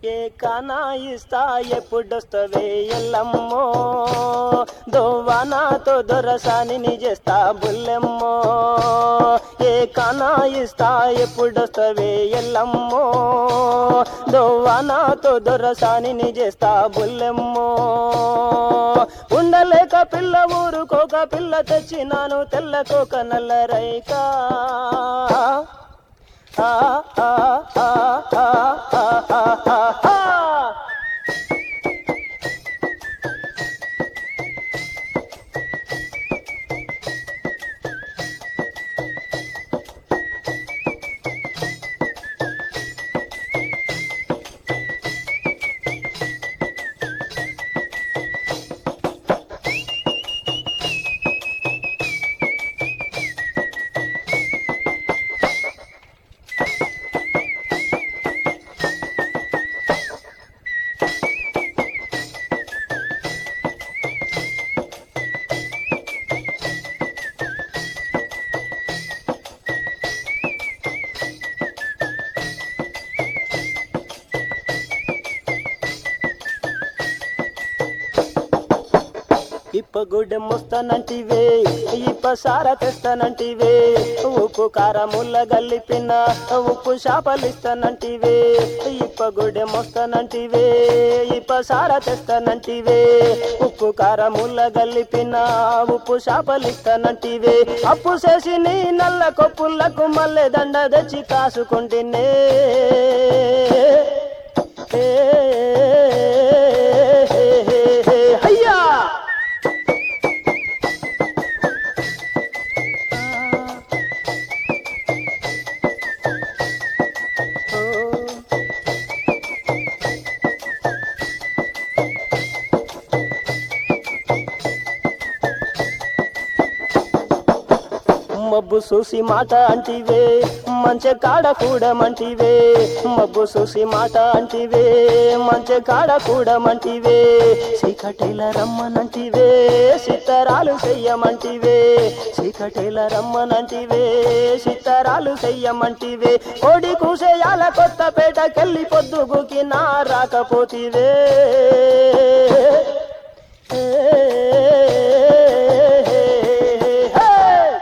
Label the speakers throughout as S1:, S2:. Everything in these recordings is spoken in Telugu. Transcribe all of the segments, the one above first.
S1: ఏ కానా ఇస్తా ఎప్పుడొస్తవే ఎల్లమ్మో దోవానాతో దొరసాని చేస్తా బుల్లెమ్మో ఏ కానా ఇస్తా ఎప్పుడొస్తవే ఎల్లమ్మో దోవానాతో దొరసాని చేస్తా బుల్లెమ్మో ఉండలేక పిల్ల ఊరుకోక పిల్ల తెచ్చినాను తెల్లకోక నల్ల రైకా ఆ ఆ ఆ ఆ ఆ ఆ ఆ ఇప్పగుడ్డె మొస్తానంటివే ఇప్ప సార తెస్తానంటివే ఉప్పు కారముల్ల గల్లిపిన ఉప్పు శాపలిస్తానంటివే ఇప్పగుడ్డె మొస్తానంటివే ఇప్ప సార తెస్తానంటివే ఉప్పు కారముల్ల గల్లిపిన ఉప్పు శాపలిస్తానంటివే అప్పు చేసి నీ నల్ల కొప్పులకు మల్లె దండ తెచ్చి కాసుకుంటేనే ఏ అయ్యా మబ్బు చూసి మాట అంటివే మంచె కాడ కూడమంటివే మబ్బు చూసి మాట అంటివే మంచె కాడ కూడమంటివే చీకటేల రమ్మనంటివే సిత్తరాలు చెయ్యమంటివే చీకటేల రమ్మనంటివే సిత్తరాలు చెయ్యమంటివే కోడి కూసేయాల కొత్త పేటకెళ్ళి పొద్దుగుకి నా రాకపోతివే హే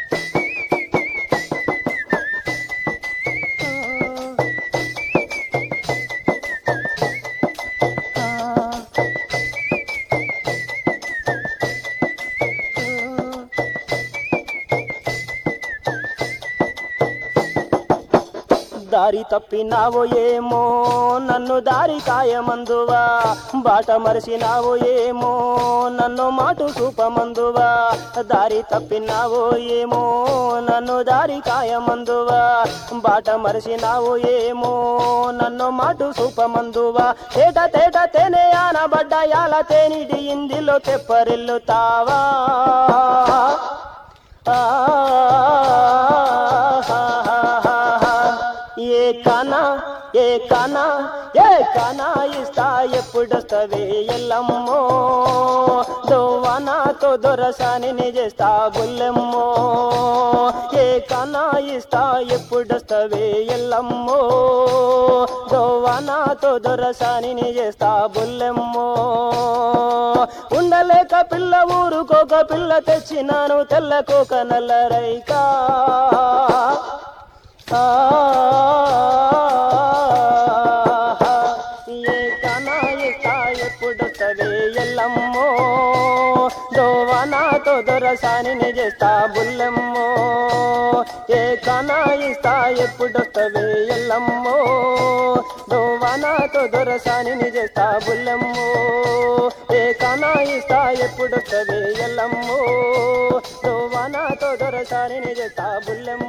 S1: దారి తప్పినావో ఏమో నన్ను దారి కాయమందువా బాట మరిసినావో ఏమో నన్ను మాటు చూపమందువా దారి తప్పినావో ఏమో నన్ను దారి కాయమందువా బాట మరిసినావో ఏమో నన్ను మాటు చూపమందువా తేట తేట తేనే ఆనబడ్డ యాల తేనిడి ఇందిలో తెప్పరిల్లుతావా ఏ కానా ఏ కానా ఏ కానా ఇస్తా ఎప్పుడొస్తవే ఎల్లమ్మో దోవానాతో దొరసాని చేస్తా బుల్లెమ్మో ఏ కానా ఇస్తా ఎప్పుడొస్తవే ఎల్లమ్మో దోవానాతో దొరసాని చేస్తా బుల్లెమ్మో ఉండలేక పిల్ల ఊరుకోక పిల్ల తెచ్చినాను తెల్లకోక నల్ల రైకా ఆ ఏ కనా ఇస్తా ఎప్పుడొస్తవే ఎల్లమ్మో దోవనాతో దొరసాని చేస్తా బుల్లెమ్మో ఏ కనా ఇస్తా ఎప్పుడొస్తవే ఎల్లమ్మో దోవనాతో దొరసాని చేస్తా బుల్లెమ్మో ఏ కనా ఇస్తా ఎప్పుడొస్తవే ఎల్లమ్మో దోవనాతో దొరసాని చేస్తా బుల్లెమ్మో